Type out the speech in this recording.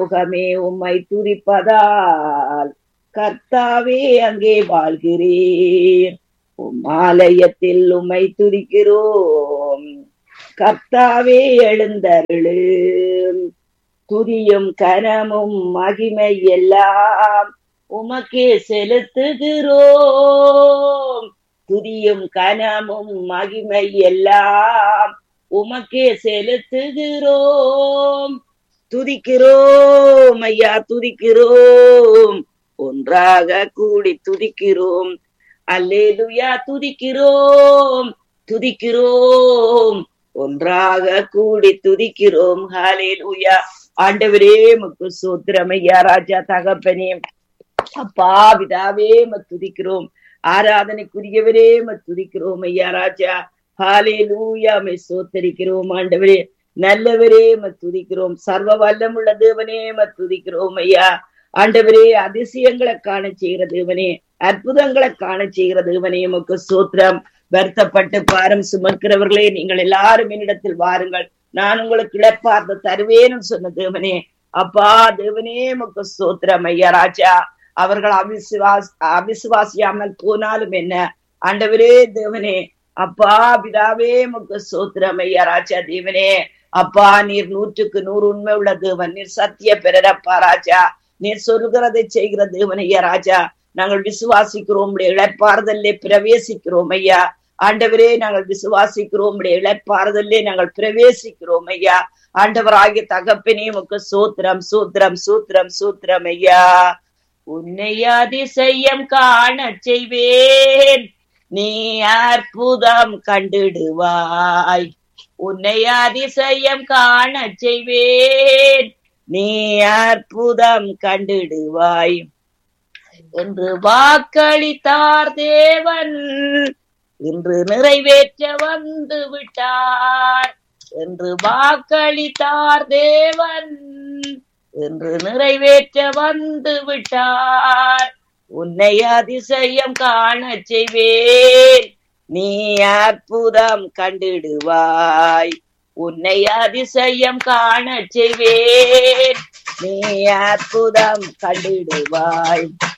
முகமே உம்மை துதிப்பதால் கர்த்தாவே அங்கே வாழ்கிறீர் உம் ஆலயத்தில் உம்மை துதிக்கிறோம் கர்த்தாவே எழுந்தருளு துதியும் கனமும் மகிமை எல்லாம் உமக்கே செலுத்துகிறோம் துதியும் கனமும் மகிமை எல்லாம் உமக்கே செலுத்துகிறோம் துதிக்கிறோம் ஐயா துதிக்கிறோம் ஒன்றாக கூடி துதிக்கிறோம் அல்லேலுயா துதிக்கிறோம் துதிக்கிறோம் ஒன்றாக கூடி துதிக்கிறோம் ஹalleluya ஆண்டவரே முக்கு சூத்திரம் ஐயா ராஜா தகப்பனே அப்பா பிதாவே மத் துதிக்கிறோம் ஆராதனைக்குரியவரே மத் துதிக்கிறோம் ஐயா ராஜா ஹalleluya மை சோத்தரிக்கிறோம் ஆண்டவரே நல்லவரே மத் துதிக்கிறோம் சர்வ வல்லமுள்ள தேவனே மத் துதிக்கிறோம் ஐயா ஆண்டவரே அதிசயங்களை காண செய்கிற தேவனே அற்புதங்களை காண செய்கிற தேவனே உமக்கு சூத்திரம் வருத்தப்பட்டு பாரம் சுமக்கிறவர்களே நீங்கள் எல்லாரும் என்னிடத்தில் வாருங்கள் நான் உங்களுக்கு இழப்பார்த்த தருவேன்னு சொன்ன தேவனே அப்பா தேவனே உமக்கு சூத்திரம் ஐயா ராஜா அவர்கள் அவிசுவாஸ் அவிசுவாசியாமல் போனாலும் என்ன ஆண்டவரே தேவனே அப்பா பிதாவே உமக்கு சூத்திரம் ஐயா ராஜா தேவனே அப்பா நீர் நூற்றுக்கு நூறு உண்மை உள்ள தேவன் நீர் சத்திய பெறப்பா ராஜா நீர் சொல்கிறதை செய்கிற தேவன் ஐயா ராஜா நாங்கள் விசுவாசிக்கிறோம் உடைய இழப்பாறுதல்லே பிரவேசிக்கிறோம் ஐயா ஆண்டவரே நாங்கள் விசுவாசிக்கிறோம் உடைய இழப்பாறுதல்லே நாங்கள் பிரவேசிக்கிறோம் ஐயா ஆண்டவராகிய தகப்பனே உமக்கு சூத்திரம் சூத்திரம் சூத்திரம் சூத்திரம் ஐயா உன்னை அதிசயம் காண செய்வேன் நீ அற்புதம் கண்டிடுவாய் உன்னை அதிசயம் காண செய்வேன் நீ அற்புதம் கண்டிடுவாய் என்று வாக்களித்தார் தேவன் இன்று நிறைவேற்ற வந்து விட்டார் என்று வாக்களித்தார் தேவன் என்று நிறைவேற்ற வந்து விட்டார் உன்னை அதிசயம் காண செய்வேன் நீ அற்புதம் கண்டிடுவாய் உன்னை அதிசயம் காண செய்வேன் நீ அற்புதம் கண்டிடுவாய்